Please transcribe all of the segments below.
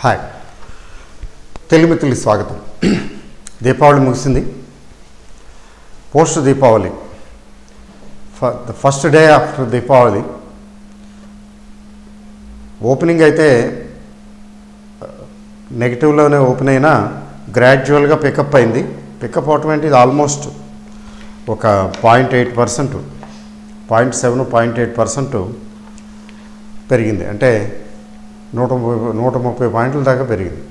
Hi తెలుగుమిత్రులకి స్వాగతం దీపావళి ముగిసింది post Deepavali the first day after Deepavali opening అయితే నెగిటివ్లోనే ఓపెన్ అయినా గ్రాడ్యువల్గా పికప్ అయింది పికప్ అవటం ఏంటి ఆల్మోస్ట్ ఒక point eight percent point seven point eight percent పెరిగింది అంటే నూట ముప్పై నూట ముప్పై పాయింట్ల దాకా పెరిగింది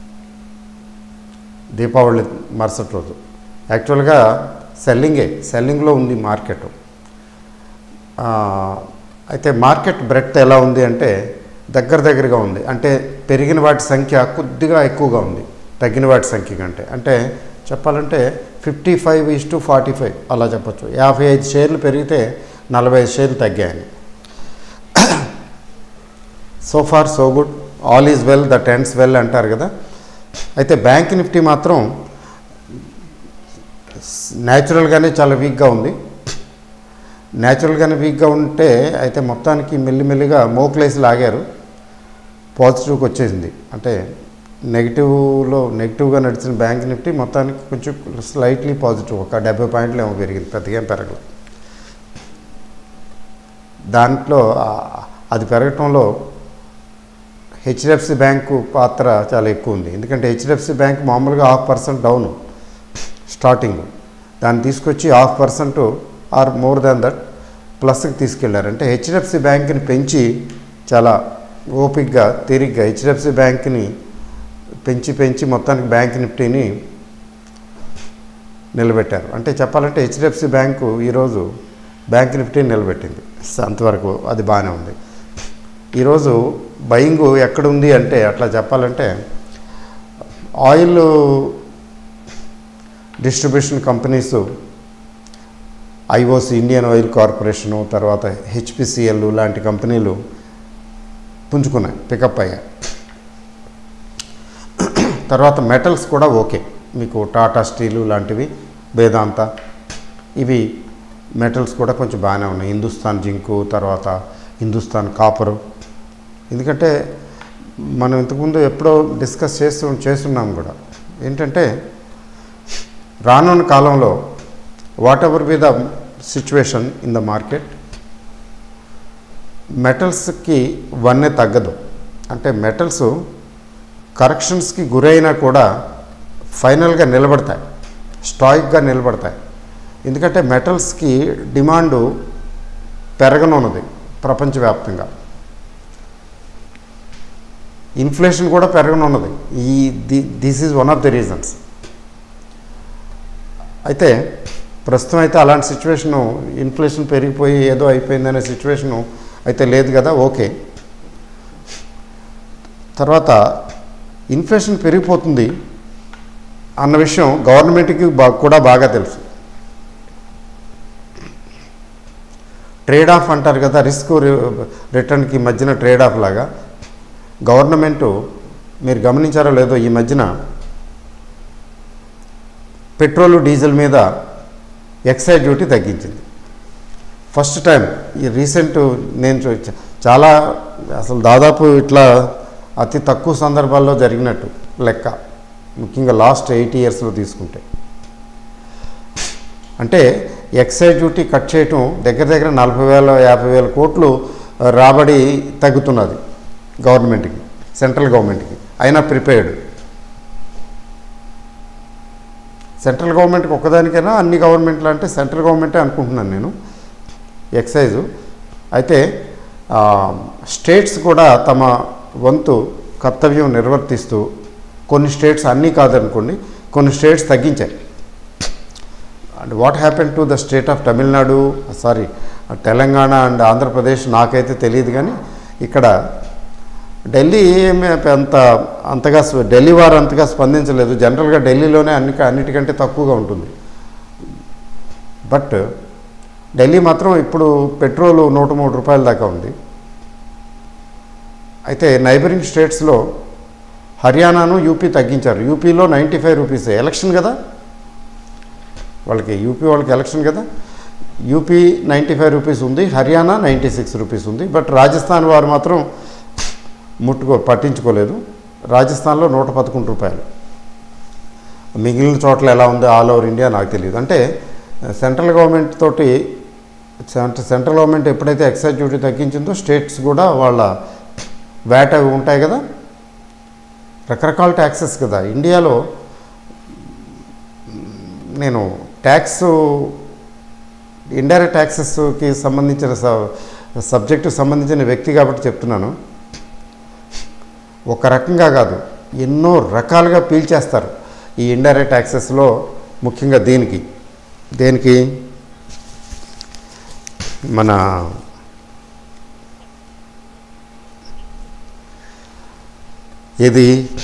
దీపావళి మరుసటి రోజు యాక్చువల్గా సెల్లింగే సెల్లింగ్లో ఉంది మార్కెట్ ఆ, అయితే మార్కెట్ బ్రెడ్త్ ఎలా ఉంది అంటే దగ్గర దగ్గరగా ఉంది అంటే పెరిగిన వాటి సంఖ్య కొద్దిగా ఎక్కువగా ఉంది తగ్గిన వాటి సంఖ్య కంటే అంటే చెప్పాలంటే fifty five is to forty five అలా చెప్పొచ్చు యాభై ఐదు షేర్లు పెరిగితే నలభై ఐదు షేర్లు తగ్గాయని so far so good all is well that ends well అంటారు కదా అయితే బ్యాంక్ నిఫ్టీ మాత్రం న్యాచురల్గానే చాలా వీక్గా ఉంది న్యాచురల్గానే వీక్గా ఉంటే అయితే మొత్తానికి మెల్లిమెల్లిగా మోక్లేసి లాగారు పాజిటివ్కి వచ్చేసింది అంటే నెగిటివ్లో నెగిటివ్గా నడిచిన బ్యాంక్ నిఫ్టీ మొత్తానికి కొంచెం స్లైట్లీ పాజిటివ్ ఒక డెబ్బై పాయింట్లు ఏమో పెరిగింది పెద్దగా ఏం పెరగలేదు దాంట్లో ఆ- అది పెరగటంలో హెచ్డిఎఫ్సి బ్యాంకు పాత్ర చాలా ఎక్కువ ఉంది ఎందుకంటే హెచ్డిఎఫ్సి బ్యాంక్ మామూలుగా హాఫ్ పర్సెంట్ డౌన్ స్టార్టింగ్ దాన్ని తీసుకొచ్చి half percent or more than that ప్లస్కి తీసుకెళ్లారు అంటే హెచ్డిఎఫ్సి బ్యాంక్ని పెంచి చాలా ఓపిక్గా తేలిగ్గా హెచ్డిఎఫ్సి బ్యాంక్ని పెంచి పెంచి మొత్తానికి బ్యాంక్ నిఫ్టీని నిలబెట్టారు అంటే చెప్పాలంటే హెచ్డిఎఫ్సి బ్యాంకు ఈరోజు బ్యాంక్ నిఫ్టీని నిలబెట్టింది స- అంతవరకు అది బాగానే ఉంది ఈరోజు బయింగ్ ఎక్కడుంది అంటే అట్లా చెప్పాలంటే oil distribution companies IOC Indian oil corporation తర్వాత హెచ్పిసిఎల్ లాంటి కంపెనీలు పుంజుకున్నాయి పికప్ అయ్యాయి తర్వాత మెటల్స్ కూడా ఓకే మీకు టాటా స్టీలు లాంటివి వేదాంత ఇవి మెటల్స్ కూడా కొంచెం బాగానే ఉన్నాయి హిందుస్థాన్ జింకు తర్వాత హిందుస్థాన్ కాపరు ఎందుకంటే మనం ఇంతకుముందు ఎప్పుడో డిస్కస్ చేస్తూ చేస్తున్నాం కూడా ఏంటంటే రానున్న కాలంలో whatever be the situation in the market మెటల్స్కి వన్నే తగ్గదు అంటే మెటల్స్ కరెక్షన్స్కి గురైనా కూడా ఫైనల్గా నిలబడతాయి స్టాయిక్గా నిలబడతాయి ఎందుకంటే మెటల్స్కి డిమాండు పెరగనున్నది ప్రపంచవ్యాప్తంగా ఇన్ఫ్లేషన్ కూడా పెరగనున్నది ఈ the this is one of the reasons అయితే ప్రస్తుతం అయితే అలాంటి సిచ్యువేషను ఇన్ఫ్లేషన్ పెరిగిపోయి ఏదో అయిపోయిందనే సిచ్యువేషను అయితే లేదు కదా ఓకే తర్వాత ఇన్ఫ్లేషన్ పెరిగిపోతుంది అన్న విషయం గవర్నమెంట్కి బా కూడా బాగా తెలుసు ట్రేడ్ ఆఫ్ అంటారు కదా రిస్క్ రిటర్న్కి మధ్యన ట్రేడ్ ఆఫ్ లాగా గవర్నమెంటు మీరు గమనించారో లేదో ఈ మధ్యన పెట్రోల్ డీజిల్ మీద ఎక్సైజ్ డ్యూటీ తగ్గించింది ఫస్ట్ టైం ఈ రీసెంట్ నేను చూ- చాలా అసలు దాదాపు ఇట్లా అతి తక్కువ సందర్భాల్లో జరిగినట్టు లెక్క ముఖ్యంగా లాస్ట్ ఎయిట్ ఇయర్స్లో తీసుకుంటే అంటే ఎక్సైజ్ డ్యూటీ కట్ చేయటం దగ్గర దగ్గర నలభై వేల యాభై వేల కోట్లు రాబడి తగ్గుతున్నది గవర్నమెంట్కి సెంట్రల్ గవర్నమెంట్కి అయినా ప్రిపేర్డ్ సెంట్రల్ గవర్నమెంట్కి ఒక్కదానికైనా అన్ని గవర్నమెంట్లు అంటే సెంట్రల్ గవర్నమెంటే అనుకుంటున్నాను నేను ఎక్సైజు అయితే ఆ, స్టేట్స్ కూడా తమ వంతు కర్తవ్యం నిర్వర్తిస్తూ కొన్ని స్టేట్స్ అన్నీ కాదనుకోండి కొన్ని స్టేట్స్ తగ్గించాయి and what happen to the state of Tamil Nadu sorry Telangana and Andhra Pradesh నాకైతే తెలియదు కానీ ఇక్కడ ఢిల్లీ ఏమి అంత అంతగా స్వ- ఢిల్లీ వారు అంతగా స్పందించలేదు జనరల్గా ఢిల్లీలోనే అన్ని అన్నిటికంటే తక్కువగా ఉంటుంది బట్ ఢిల్లీ మాత్రం ఇప్పుడు పెట్రోల్ నూట మూడు రూపాయల దాకా ఉంది అయితే నైబరింగ్ స్టేట్స్లో హర్యానాను యూపీ తగ్గించారు యూపీలో నైంటీ ఫైవ్ రూపీస్ ఎలక్షన్ కదా వాళ్ళకి యూపీ వాళ్ళకి ఎలక్షన్ కదా యూపీ నైంటీ ఫైవ్ రూపీస్ ఉంది హర్యానా నైంటీ సిక్స్ రూపీస్ ఉంది బట్ రాజస్థాన్ వారు మాత్రం ముట్టుకో పట్టించుకోలేదు రాజస్థాన్లో నూట పదకొండు రూపాయలు మిగిలిన చోట్ల ఎలా ఉందో ఆల్ ఓవర్ ఇండియా నాకు తెలియదు అంటే సెంట్రల్ గవర్నమెంట్ తోటి సెంట్ర- సెంట్రల్ గవర్నమెంట్ ఎప్పుడైతే ఎక్సైజ్ డ్యూటీ తగ్గించిందో స్టేట్స్ కూడా వాళ్ళ వ్యాట్ అవి ఉంటాయి కదా రకరకాల ట్యాక్సెస్ కదా ఇండియాలో నేను ట్యాక్స్ ఇండైరెక్ట్ ట్యాక్సెస్కి సంబంధించిన సబ్జెక్టుకి సంబంధించిన వ్యక్తి కాబట్టి చెప్తున్నాను ఒక రకంగా కాదు ఎన్నో రకాలుగా పీల్చేస్తారు ఈ ఇండైరెక్ట్ ట్యాక్సెస్లో ముఖ్యంగా దేనికి దేనికి మన ఇది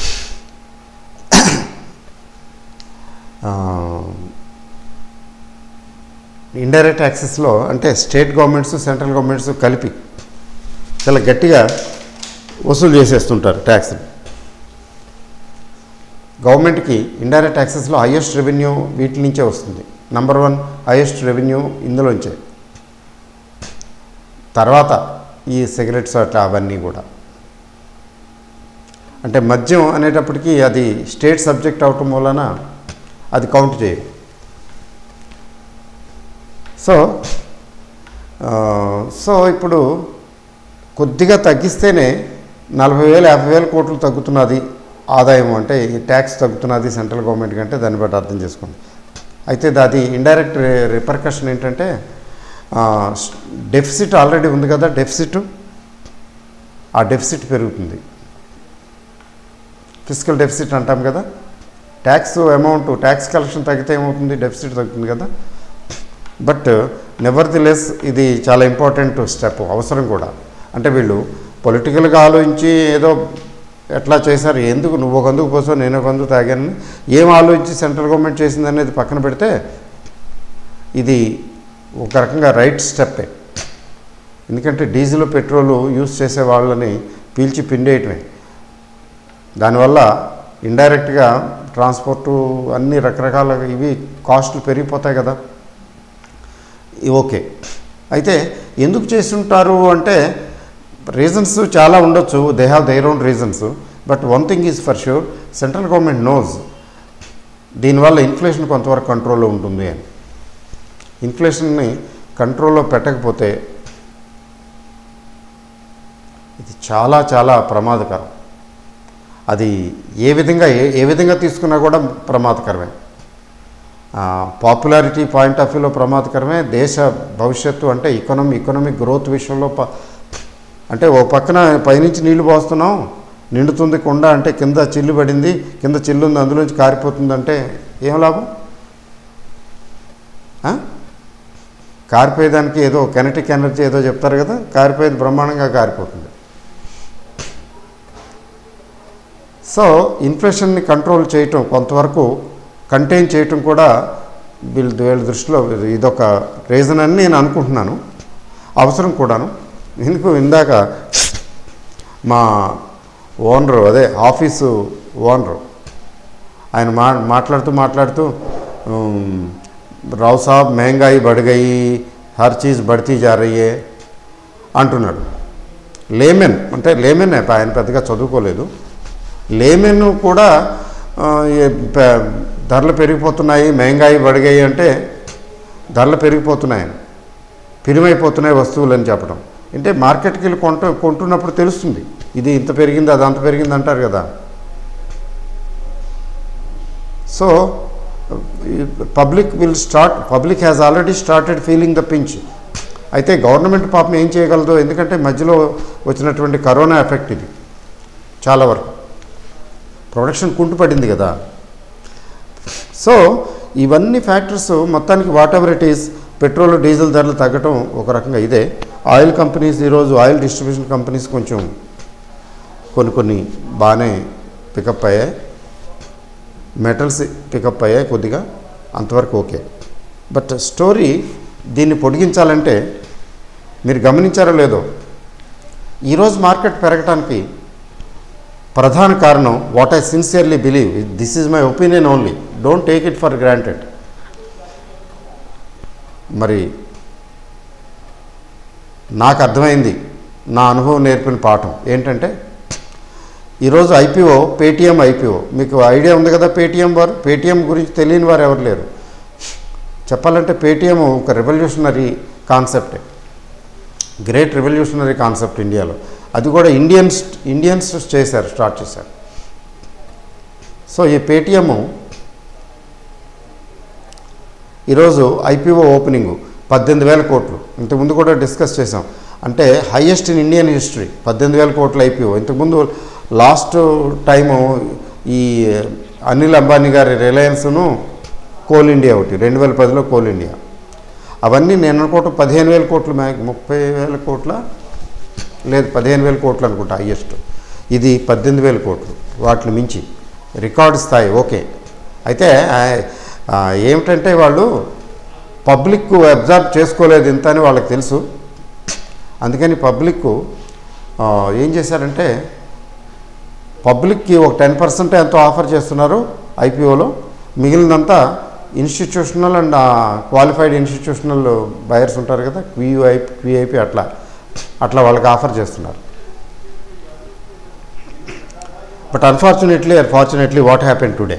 ఇండైరెక్ట్ ట్యాక్సెస్లో అంటే స్టేట్ గవర్నమెంట్స్ సెంట్రల్ గవర్నమెంట్స్ కలిపి చాలా గట్టిగా వసూలు చేసేస్తుంటారు ట్యాక్స్ గవర్నమెంట్కి ఇండైరెక్ట్ ట్యాక్సెస్లో హయ్యెస్ట్ రెవెన్యూ వీటి నుంచే వస్తుంది నంబర్ వన్ హయ్యెస్ట్ రెవెన్యూ ఇందులోంచే తర్వాత ఈ సిగరెట్స్ అట్లా అవన్నీ కూడా అంటే మద్యం అనేటప్పటికీ అది స్టేట్ సబ్జెక్ట్ అవటం వలన అది కౌంట్ చేయదు సో ఆ, సో ఇప్పుడు కొద్దిగా తగ్గిస్తేనే నలభై వేలు యాభై వేల కోట్లు తగ్గుతున్నది ఆదాయం అంటే ఈ ట్యాక్స్ తగ్గుతున్నది సెంట్రల్ గవర్నమెంట్ కంటే దాన్ని బట్టి అర్థం చేసుకోండి అయితే అది ఇండైరెక్ట్ రిపర్కషన్ ఏంటంటే డెఫిసిట్ ఆల్రెడీ ఉంది కదా డెఫిసిట్ ఆ డెఫిసిట్ పెరుగుతుంది ఫిజికల్ డెఫిసిట్ అంటాం కదా ట్యాక్స్ అమౌంట్ ట్యాక్స్ కలెక్షన్ తగ్గితే ఏమవుతుంది డెఫిసిట్ తగ్గుతుంది కదా బట్ నెవర్ ది లెస్ ఇది చాలా ఇంపార్టెంట్ స్టెప్ అవసరం కూడా అంటే వీళ్ళు పొలిటికల్గా ఆలోచించి ఏదో ఎట్లా చేశారు ఎందుకు నువ్వు ఒక అందుకు కోసం నేను ఒక అందుకు తాగానని ఏం ఆలోచించి సెంట్రల్ గవర్నమెంట్ చేసింది అనేది పక్కన పెడితే ఇది ఒక రకంగా రైట్ స్టెప్పే ఎందుకంటే డీజిల్ పెట్రోల్ యూస్ చేసే వాళ్ళని పీల్చి పిండేయటమే దానివల్ల ఇండైరెక్ట్గా ట్రాన్స్పోర్టు అన్ని రకరకాల ఇవి కాస్టులు పెరిగిపోతాయి కదా ఇవి ఓకే అయితే ఎందుకు చేస్తుంటారు అంటే రీజన్స్ చాలా ఉండొచ్చు they have their own reasons but one thing is for sure central government knows దీనివల్ల ఇన్ఫ్లేషన్ కొంతవరకు కంట్రోల్లో ఉంటుంది అని ఇన్ఫ్లేషన్ని కంట్రోల్లో పెట్టకపోతే ఇది చాలా చాలా ప్రమాదకరం అది ఏ విధంగా ఏ ఏ విధంగా తీసుకున్నా కూడా ప్రమాదకరమే పాపులారిటీ పాయింట్ ఆఫ్ వ్యూలో ప్రమాదకరమే దేశ భవిష్యత్తు అంటే ఎకనామీ ఎకనామిక్ గ్రోత్ విషయంలో ప అంటే ఓ పక్కన పైనుంచి నీళ్లు పోస్తున్నాం నిండుతుంది కొండ అంటే కింద చిల్లు పడింది కింద చిల్లు ఉంది అందులోంచి కారిపోతుందంటే ఏం లాభం ఆ? కారిపోయేదానికి ఏదో కెనటిక్ ఎనర్జీ ఏదో చెప్తారు కదా కారిపోయేది బ్రహ్మాండంగా కారిపోతుంది సో ఇన్ఫ్లేషన్ని కంట్రోల్ చేయటం కొంతవరకు కంటైన్ చేయటం కూడా వీళ్ళ వీళ్ళ దృష్టిలో ఇదొక రీజన్ అని నేను అనుకుంటున్నాను అవసరం కూడాను ఎందుకు ఇందాక మా ఓనరు అదే ఆఫీసు ఓనరు ఆయన మా మాట్లాడుతూ మాట్లాడుతూ ఉమ్, రావు సాబ్ మహంగాయి బడిగయి హర్ చీజ్ బడితీ జా రही అంటున్నాడు లేమెన్ అంటే లేమెన్ ఆయన పెద్దగా చదువుకోలేదు లేమెన్ కూడా ఆ, ఏ ప- ధరలు పెరిగిపోతున్నాయి మహంగాయి బడిగాయి అంటే ధరలు పెరిగిపోతున్నాయి పిరిమైపోతున్నాయి వస్తువులు అని చెప్పడం అంటే మార్కెట్కి వెళ్ళి కొంట కొంటున్నప్పుడు తెలుస్తుంది ఇది ఇంత పెరిగింది అది అంత పెరిగింది అంటారు కదా so public will start public has already started feeling the pinch అయితే గవర్నమెంట్ పాపం ఏం చేయగలదు ఎందుకంటే మధ్యలో వచ్చినటువంటి కరోనా ఎఫెక్ట్ ఇది చాలా వరకు ప్రొడక్షన్ కుంటుపడింది కదా సో ఇవన్నీ ఫ్యాక్టర్స్ మొత్తానికి whatever it is petrol diesel ధరలు తగ్గటం ఒక రకంగా ఇదే ఆయిల్ కంపెనీస్ ఈరోజు ఆయిల్ డిస్ట్రిబ్యూషన్ కంపెనీస్ కొంచెం కొన్ని కొన్ని బాగానే పికప్ అయ్యాయి మెటల్స్ పికప్ అయ్యాయి కొద్దిగా అంతవరకు ఓకే బట్ స్టోరీ దీన్ని పొడిగించాలంటే మీరు గమనించారో లేదో ఈరోజు మార్కెట్ పెరగటానికి ప్రధాన కారణం what I sincerely believe this is my opinion only don't take it for granted మరి నాకు అర్థమైంది నా అనుభవం నేర్పిన పాఠం ఏంటంటే ఈరోజు ఐపీఓ పేటీఎం ఐపీఓ మీకు ఐడియా ఉంది కదా పేటీఎం వారు పేటీఎం గురించి తెలియని వారు ఎవరు లేరు చెప్పాలంటే పేటీఎం ఒక రెవల్యూషనరీ కాన్సెప్టే గ్రేట్ రెవల్యూషనరీ కాన్సెప్ట్ ఇండియాలో అది కూడా ఇండియన్స్ ఇండియన్స్ చేశారు స్టార్ట్ చేశారు సో ఈ పేటీఎం ఈరోజు ఐపీఓ ఓపెనింగ్ పద్దెనిమిది వేల కోట్లు ఇంతకుముందు కూడా డిస్కస్ చేసాం అంటే హయ్యెస్ట్ ఇన్ ఇండియన్ హిస్టరీ పద్దెనిమిది వేల కోట్ల ఐపీఓ ఇంతకుముందు లాస్ట్ టైము ఈ అనిల్ అంబానీ గారి రిలయన్స్ను కోల్ ఇండియా ఒకటి రెండు వేల పదిలో కోల్ ఇండియా అవన్నీ నేను అనుకోవటం పదిహేను వేల కోట్లు మ్యా ముప్పై వేల కోట్ల లేదు పదిహేను వేల కోట్లు అనుకుంటా హయ్యెస్ట్ ఇది పద్దెనిమిది వేల కోట్లు వాటిని మించి రికార్డ్ స్థాయి ఓకే అయితే ఆ- ఆ, ఏమిటంటే వాళ్ళు పబ్లిక్ అబ్జర్వ్ చేసుకోలేదు ఇంత అని వాళ్ళకి తెలుసు అందుకని పబ్లిక్ ఆ, ఏం చేశారంటే పబ్లిక్కి ఒక టెన్ పర్సెంట్ ఎంతో ఆఫర్ చేస్తున్నారు ఐపీఓలో మిగిలినంతా institutional and qualified institutional buyers ఉంటారు కదా క్యూఐ క్యూఐపి అట్లా అట్లా వాళ్ళకి ఆఫర్ చేస్తున్నారు but unfortunately unfortunately what happen today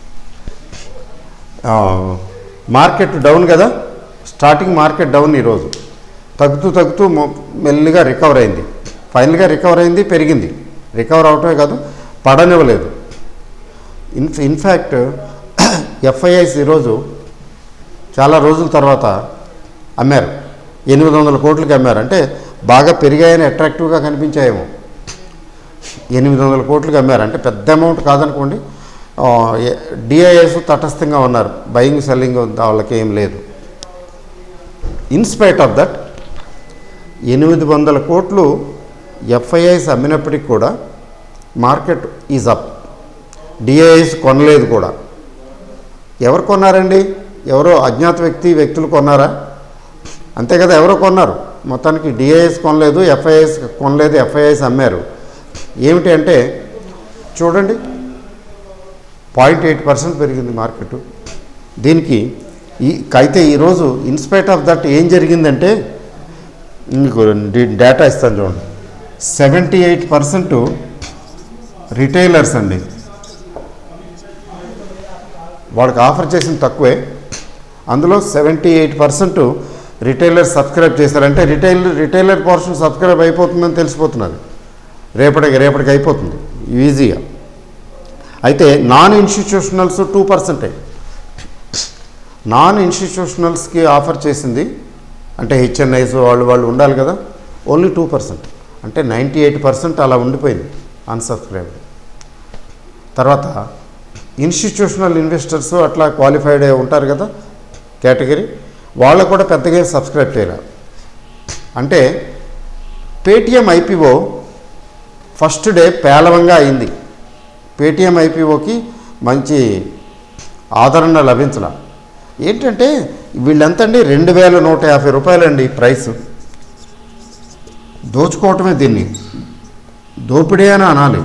market down కదా స్టార్టింగ్ మార్కెట్ డౌన్ ఈరోజు తగ్గుతూ తగ్గుతూ మొ- మెల్లిగా రికవర్ అయింది ఫైనల్గా రికవర్ అయింది పెరిగింది రికవర్ అవటమే కాదు పడనివ్వలేదు ఇన్ ఇన్ఫ్యాక్ట్ ఎఫ్ఐఐస్ ఈరోజు చాలా రోజుల తర్వాత అమ్మారు ఎనిమిది వందల కోట్లకి అమ్మారు అంటే బాగా పెరిగాయని అట్రాక్టివ్గా కనిపించాయేమో ఎనిమిది వందల కోట్లకి అమ్మారు అంటే పెద్ద అమౌంట్ కాదనుకోండి డిఐఎస్ తటస్థంగా ఉన్నారు బయింగ్ సెల్లింగ్ వాళ్ళకి ఏం లేదు ఇన్స్పైట్ ఆఫ్ దట్ ఎనిమిది వందల కోట్లు ఎఫ్ఐఐస్ అమ్మినప్పటికి కూడా మార్కెట్ ఈజ్ అప్ డిఐఎస్ కొనలేదు కూడా ఎవరు కొన్నారండి ఎవరో అజ్ఞాత వ్యక్తి వ్యక్తులు కొన్నారా అంతే కదా ఎవరో కొన్నారు మొత్తానికి డిఐఎస్ కొనలేదు ఎఫ్ఐఎస్ కొనలేదు ఎఫ్ఐఎస్ అమ్మారు ఏమిటి అంటే చూడండి పాయింట్ ఎయిట్ పర్సెంట్ పెరిగింది మార్కెట్ దీనికి ఈ అయితే ఈరోజు ఇన్స్పైట్ ఆఫ్ దట్ ఏం జరిగిందంటే మీకు డి- డేటా ఇస్తాను చూడండి సెవెంటీ ఎయిట్ పర్సెంట్ రిటైలర్స్ అండి వాళ్ళకి ఆఫర్ చేసింది తక్కువే అందులో seventy eight percent retailer subscribe చేశారంటే రిటైల్ రిటైలర్ పోర్షన్ సబ్స్క్రైబ్ అయిపోతుందని తెలిసిపోతున్నది రేపటికి రేపటికి అయిపోతుంది ఈజీగా అయితే నాన్ ఇన్స్టిట్యూషనల్స్ టూ పర్సెంటే నాన్ ఇన్స్టిట్యూషనల్స్కి ఆఫర్ చేసింది అంటే హెచ్ఎన్ఐస్ వాళ్ళు వాళ్ళు ఉండాలి కదా ఓన్లీ టూ పర్సెంట్ అంటే నైంటీ ఎయిట్ పర్సెంట్ అలా ఉండిపోయింది అన్సబ్స్క్రైబ్డ్ తర్వాత ఇన్స్టిట్యూషనల్ ఇన్వెస్టర్స్ అట్లా క్వాలిఫైడ్ అయి ఉంటారు కదా కేటగిరీ వాళ్ళకు కూడా పెద్దగా సబ్స్క్రైబ్ చేయలేదు అంటే పేటిఎం ఐపీఓ ఫస్ట్ డే పేలవంగా అయింది పేటిఎం ఐపీఓకి మంచి ఆదరణ లభించలా ఏంటంటే వీళ్ళెంతండి రెండు వేల నూట యాభై రూపాయలండి ప్రైస్ దోచుకోవటమే దీన్ని దోపిడీ అని అనాలి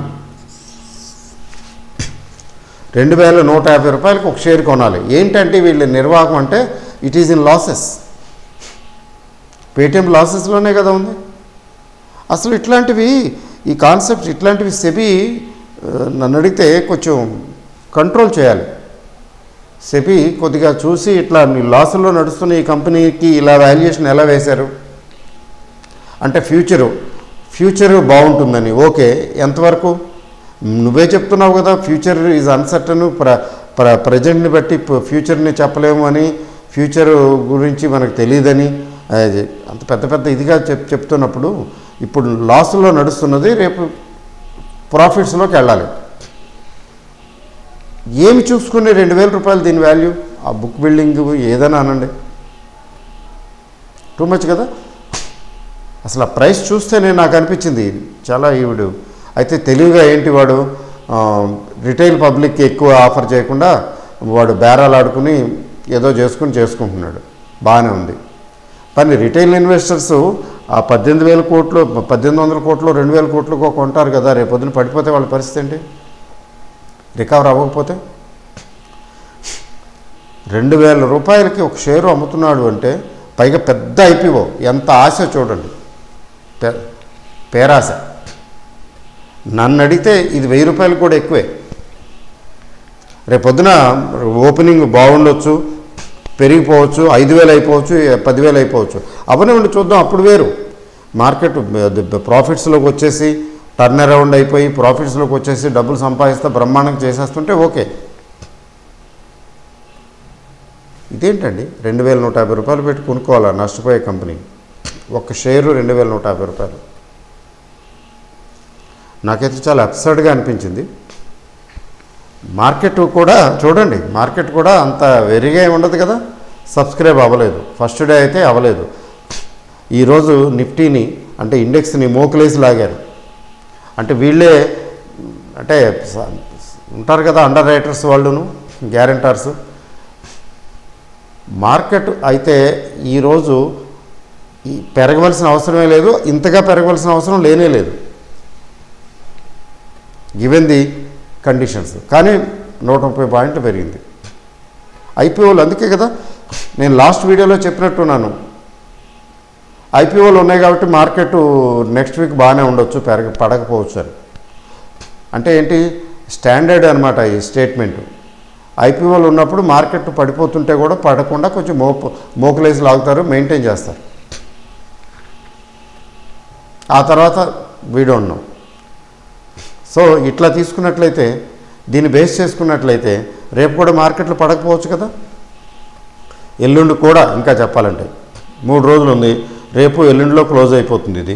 రెండు వేల నూట యాభై రూపాయలకి ఒక షేర్ కొనాలి ఏంటంటే వీళ్ళ నిర్వాహకం అంటే it is in losses Paytm లాసెస్లోనే కదా ఉంది అసలు ఇట్లాంటివి ఈ కాన్సెప్ట్ ఇట్లాంటివి సెబీ ఆ, నన్ను అడిగితే కొంచెం కంట్రోల్ చేయాలి సెబీ కొద్దిగా చూసి ఇట్లా మీ లాసుల్లో నడుస్తున్న ఈ కంపెనీకి ఇలా వాల్యుయేషన్ ఎలా వేశారు అంటే ఫ్యూచరు ఫ్యూచర్ బాగుంటుందని ఓకే ఎంతవరకు నువ్వే చెప్తున్నావు కదా ఫ్యూచర్ ఈజ్ అన్సర్టన్ ప్ర ప్ర ప్రజెంట్ని బట్టి ప- ఫ్యూచర్ని చెప్పలేము అని ఫ్యూచర్ గురించి మనకు తెలియదని అది అంత పెద్ద పెద్ద ఇదిగా చెప్ చెప్తున్నప్పుడు ఇప్పుడు లాస్లో నడుస్తున్నది రేపు ప్రాఫిట్స్లోకి వెళ్ళాలి ఏమి చూసుకుని రెండు వేల రూపాయలు దీని వాల్యూ ఆ బుక్ బిల్డింగ్ ఏదైనా అనండి టూ మచ్ కదా అసలు ఆ ప్రైస్ చూస్తేనే నాకు అనిపించింది చాలా ఈవిడు అయితే తెలివిగా ఏంటి వాడు ఆ, రిటైల్ పబ్లిక్కి ఎక్కువ ఆఫర్ చేయకుండా వాడు బేరాలు ఆడుకుని ఏదో చేసుకుని చేసుకుంటున్నాడు బాగానే ఉంది కానీ రిటైల్ ఇన్వెస్టర్స్ ఆ పద్దెనిమిది వేల కోట్లు పద్దెనిమిది వందల కోట్లు రెండు వేల కోట్లకు కొంటారు కదా రేపు పొద్దున పడిపోతే వాళ్ళ పరిస్థితి ఏంటి రికవర్ అవ్వకపోతే రెండు వేల రూపాయలకి ఒక షేరు అమ్ముతున్నాడు అంటే పైగా పెద్ద ఐపీఓ ఎంత ఆశ చూడండి పే- పేరాశ నన్ను అడిగితే ఇది వెయ్యి రూపాయలు కూడా ఎక్కువే రేపు పొద్దున ఓపెనింగ్ బాగుండొచ్చు పెరిగిపోవచ్చు ఐదు వేలు అయిపోవచ్చు పదివేలు అయిపోవచ్చు అవనివ్వండి చూద్దాం అప్పుడు వేరు మార్కెట్ ప్రాఫిట్స్లోకి వచ్చేసి టర్న్ అరౌండ్ అయిపోయి ప్రాఫిట్స్లోకి వచ్చేసి డబ్బులు సంపాదిస్తే బ్రహ్మాండం చేసేస్తుంటే ఓకే ఇదేంటండి రెండు వేల నూట యాభై రూపాయలు పెట్టి కొనుక్కోవాలా నష్టపోయే కంపెనీ ఒక షేరు రెండు వేల నూట యాభై రూపాయలు నాకైతే చాలా అప్సర్డ్గా అనిపించింది మార్కెట్ కూడా చూడండి మార్కెట్ కూడా అంత వెరిగా ఏమి ఉండదు కదా సబ్స్క్రైబ్ అవ్వలేదు ఫస్ట్ డే అయితే అవ్వలేదు ఈరోజు నిఫ్టీని అంటే ఇండెక్స్ని మోకులేసి లాగారు అంటే వీళ్ళే అంటే స- ఉంటారు కదా అండర్ రైటర్స్ వాళ్ళును గ్యారెంటర్స్ మార్కెట్ అయితే ఈరోజు ఈ పెరగవలసిన అవసరమే లేదు ఇంతగా పెరగవలసిన అవసరం లేనే లేదు గివెన్ ది కండిషన్స్ కానీ నూట ముప్పై పాయింట్లు పెరిగింది ఐపీఓలు అందుకే కదా నేను లాస్ట్ వీడియోలో చెప్పినట్టున్నాను ఐపీఓలు ఉన్నాయి కాబట్టి మార్కెట్ నెక్స్ట్ వీక్ బాగానే ఉండొచ్చు పెరగ పడకపోవచ్చు అని అంటే ఏంటి స్టాండర్డ్ అనమాట ఈ స్టేట్మెంట్ ఐపీఓలు ఉన్నప్పుడు మార్కెట్ పడిపోతుంటే కూడా పడకుండా కొంచెం మోపు మోకులేసి లాగుతారు మెయింటైన్ చేస్తారు ఆ తర్వాత వీడియో ఉన్నాం సో ఇట్లా తీసుకున్నట్లయితే దీన్ని బేస్ చేసుకున్నట్లయితే రేపు కూడా మార్కెట్లు పడకపోవచ్చు కదా ఎల్లుండి కూడా ఇంకా చెప్పాలంటే మూడు రోజులు ఉంది రేపు ఎల్లుండిలో క్లోజ్ అయిపోతుంది ఇది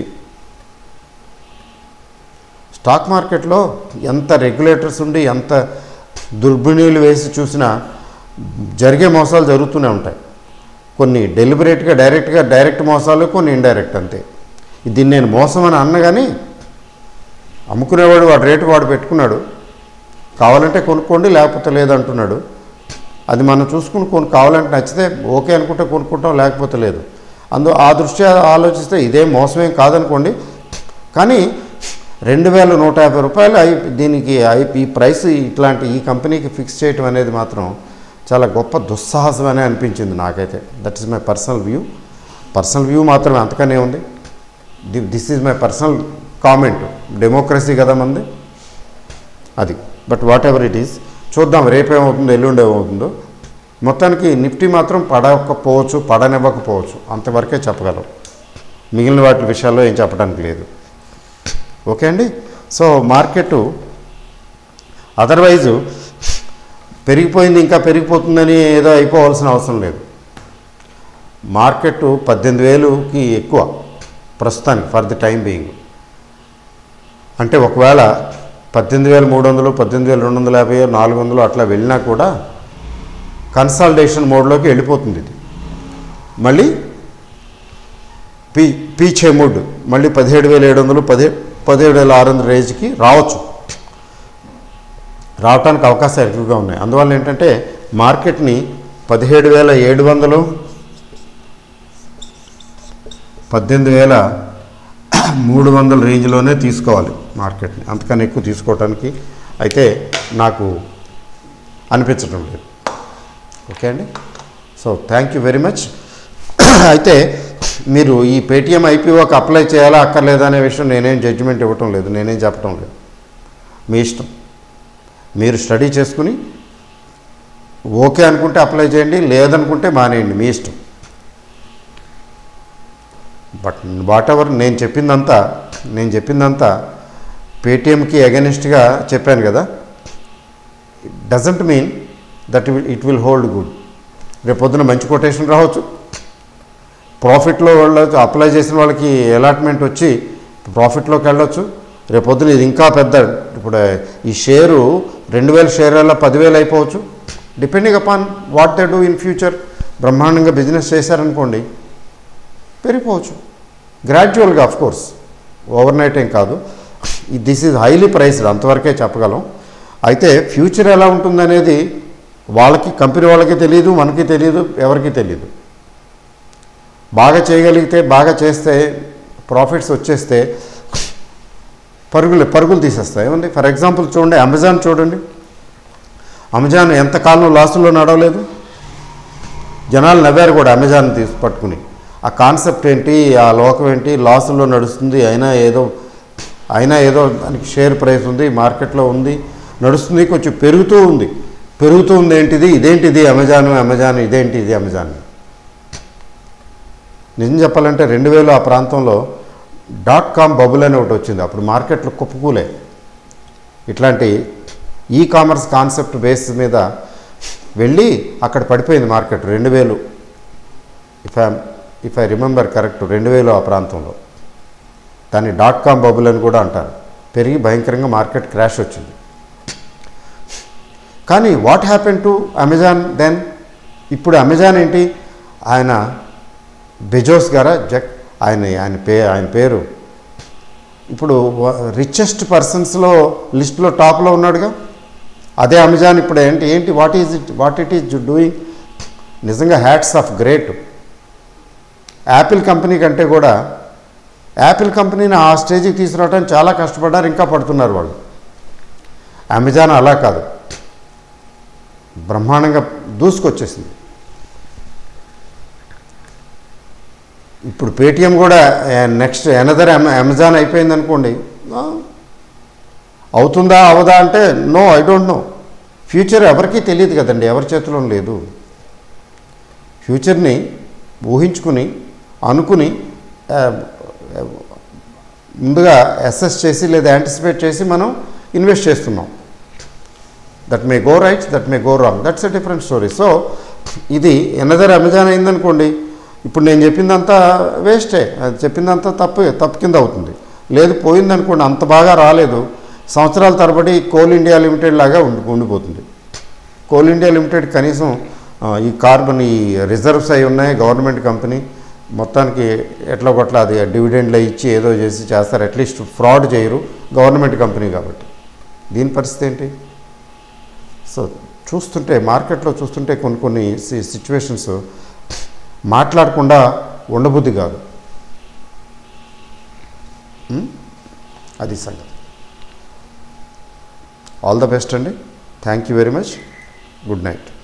స్టాక్ మార్కెట్లో ఎంత రెగ్యులేటర్స్ ఉండి ఎంత దుర్బిణీలు వేసి చూసినా జరిగే మోసాలు జరుగుతూనే ఉంటాయి కొన్ని డెలిబరేట్గా డైరెక్ట్గా డైరెక్ట్ మోసాలు కొన్ని ఇండైరెక్ట్ అంతే దీన్ని నేను మోసం అని అన్న కానీ అమ్ముకునేవాడు వాడు రేటు వాడు పెట్టుకున్నాడు కావాలంటే కొనుక్కోండి లేకపోతే లేదంటున్నాడు అది మనం చూసుకుని కొను కావాలంటే నచ్చితే ఓకే అనుకుంటే కొనుక్కుంటాం లేకపోతే లేదు అందు ఆ దృష్ట్యా ఆలోచిస్తే ఇదే మోసమేం కాదనుకోండి కానీ రెండు వేల నూట యాభై రూపాయలు అయి దీనికి అయి ఈ ప్రైస్ ఇట్లాంటి ఈ కంపెనీకి ఫిక్స్ చేయటం అనేది మాత్రం చాలా గొప్ప దుస్సాహసం అనే అనిపించింది నాకైతే that is my personal view personal view మాత్రమే అంతకనే ఉంది this is my personal comment democracy కదా మంది అది but whatever it is చూద్దాం రేపేమవుతుందో ఎల్లుండి ఏమవుతుందో మొత్తానికి నిఫ్టీ మాత్రం పడకపోవచ్చు పడనివ్వకపోవచ్చు అంతవరకే చెప్పగలం మిగిలిన వాటి విషయాల్లో ఏం చెప్పడానికి లేదు ఓకే అండి సో మార్కెట్ అదర్వైజు పెరిగిపోయింది ఇంకా పెరిగిపోతుందని ఏదో అయిపోవాల్సిన అవసరం లేదు మార్కెట్ పద్దెనిమిది వేలుకి ఎక్కువ ప్రస్తుతానికి ఫర్ ది టైం బీయింగ్ అంటే ఒకవేళ పద్దెనిమిది వేల మూడు వందలు పద్దెనిమిది వేల రెండు వందల యాభై నాలుగు వందలు అట్లా వెళ్ళినా కూడా కన్సాలిడేషన్ మోడ్లోకి వెళ్ళిపోతుంది ఇది మళ్ళీ పీ పీచే మూడ్ మళ్ళీ పదిహేడు వేల ఏడు వందలు పదిహే పదిహేడు వేల ఆరు వందల రేంజ్కి రావచ్చు రావడానికి అవకాశాలు ఎక్కువగా ఉన్నాయి అందువల్ల ఏంటంటే మార్కెట్ని పదిహేడు వేల ఏడు వందలు పద్దెనిమిది వేల మూడు వందల రేంజ్లోనే తీసుకోవాలి మార్కెట్ని అంతకన్నా ఎక్కువ తీసుకోవడానికి అయితే నాకు అనిపించడం లేదు ఓకే అండి so thank you very much అయితే మీరు ఈ పేటిఎం ఐపీఓకి అప్లై చేయాలా అక్కర్లేదా అనే విషయం నేనేం జడ్జిమెంట్ ఇవ్వటం లేదు నేనేం చెప్పటం లేదు మీ ఇష్టం మీరు స్టడీ చేసుకుని ఓకే అనుకుంటే అప్లై చేయండి లేదనుకుంటే మానేయండి మీ ఇష్టం బట్ వాట్ ఎవర్ నేను చెప్పిందంతా నేను చెప్పిందంతా పేటిఎంకి అగెనిస్ట్గా చెప్పాను కదా doesn't mean that will it will hold good రేపు పొద్దున మంచి కొటేషన్ రావచ్చు ప్రాఫిట్లో వాళ్ళకి అప్లై చేసిన వాళ్ళకి అలాట్మెంట్ వచ్చి ప్రాఫిట్లోకి వెళ్ళొచ్చు రేపు పొద్దున ఇది ఇంకా పెద్ద ఇప్పుడు ఈ షేరు రెండు వేల షేర్ వల్ల పదివేలు అయిపోవచ్చు depending upon what they do in future బ్రహ్మాండంగా బిజినెస్ చేశారనుకోండి పెరిగిపోవచ్చు గ్రాడ్యువల్గా ఆఫ్ కోర్స్ ఓవర్ నైట్ ఏం కాదు దిస్ ఈజ్ హైలీ ప్రైస్డ్ అంతవరకే చెప్పగలం అయితే ఫ్యూచర్ ఎలా ఉంటుందనేది వాళ్ళకి కంపెనీ వాళ్ళకి తెలియదు మనకి తెలియదు ఎవరికి తెలియదు బాగా చేయగలిగితే బాగా చేస్తే ప్రాఫిట్స్ వచ్చేస్తే పరుగులు పరుగులు తీసేస్తాయి ఏమండి ఫర్ ఎగ్జాంపుల్ చూడండి అమెజాన్ చూడండి అమెజాన్ ఎంతకాలం లాసుల్లో నడవలేదు జనాలు నవ్వారు కూడా అమెజాన్ తీసి పట్టుకుని ఆ కాన్సెప్ట్ ఏంటి ఆ లోకం ఏంటి లాసుల్లో నడుస్తుంది అయినా ఏదో అయినా ఏదో దానికి షేర్ ప్రైస్ ఉంది మార్కెట్లో ఉంది నడుస్తుంది కొంచెం పెరుగుతూ ఉంది పెరుగుతూ ఉంది ఏంటిది ఇదేంటిది అమెజాన్ అమెజాన్ ఇదేంటి ఇది అమెజాన్ నిజం చెప్పాలంటే రెండు వేలు ఆ ప్రాంతంలో డాట్ కామ్ బబుల్ అని ఒకటి వచ్చింది అప్పుడు మార్కెట్లు కుప్పకూలే ఇట్లాంటి ఈ కామర్స్ కాన్సెప్ట్ బేస్ మీద వెళ్ళి అక్కడ పడిపోయింది మార్కెట్ రెండు వేలు if I if I remember correct రెండు వేలు ఆ ప్రాంతంలో దాన్ని డాట్ కామ్ బబుల్ అని కూడా అంటారు పెరిగి భయంకరంగా మార్కెట్ క్రాష్ వచ్చింది కానీ what happen to Amazon then ఇప్పుడు అమెజాన్ ఏంటి ఆయన బెజోస్ గారా జక్ ఆయన ఆయన పే ఆయన పేరు ఇప్పుడు రిచెస్ట్ పర్సన్స్లో లిస్ట్లో టాప్లో ఉన్నాడుగా అదే అమెజాన్ ఇప్పుడు ఏంటి ఏంటి what is it what it is doing నిజంగా hats off great Apple company కంటే కూడా యాపిల్ కంపెనీని ఆ స్టేజ్కి తీసుకురావడానికి చాలా కష్టపడ్డారు ఇంకా పడుతున్నారు వాళ్ళు అమెజాన్ అలా కాదు బ్రహ్మాండంగా దూసుకొచ్చేసింది ఇప్పుడు పేటిఎం కూడా నెక్స్ట్ ఎనదర్ అమెజాన్ అయిపోయింది అనుకోండి ఆ, అవుతుందా అవదా అంటే no I don't know future ఎవరికీ తెలియదు కదండి ఎవరి చేతిలో లేదు ఫ్యూచర్ని ఊహించుకుని అనుకుని ఆ, ముందుగా అసెస్ చేసి లేదా యాంటిసిపేట్ చేసి మనం ఇన్వెస్ట్ చేస్తున్నాం that may go right that may go wrong that's a different story so ఇది ఎనదర్ అమెజాన్ అయిందనుకోండి ఇప్పుడు నేను చెప్పిందంతా వేస్టే అది చెప్పిందంతా తప్పు తప్పు కింద అవుతుంది లేదు పోయిందనుకోండి అంత బాగా రాలేదు సంవత్సరాల తరబడి కోల్ ఇండియా లిమిటెడ్ లాగా ఉండి ఉండిపోతుంది కోల్ ఇండియా లిమిటెడ్ కనీసం ఆ, ఈ కార్బన్ ఈ రిజర్వ్స్ అయి ఉన్నాయి గవర్నమెంట్ కంపెనీ మొత్తానికి ఎట్లా కొట్లా అది డివిడెండ్లు ఇచ్చి ఏదో చేసి చేస్తారు అట్లీస్ట్ ఫ్రాడ్ చేయరు గవర్నమెంట్ కంపెనీ కాబట్టి దీని పరిస్థితి ఏంటి సో చూస్తుంటే మార్కెట్లో చూస్తుంటే కొన్ని కొన్ని సిచ్యువేషన్స్ మాట్లాడకుండా ఉండబుద్ధి కాదు ఉమ్? అది సంగతి ఆల్ ద బెస్ట్ అండి thank you very much good night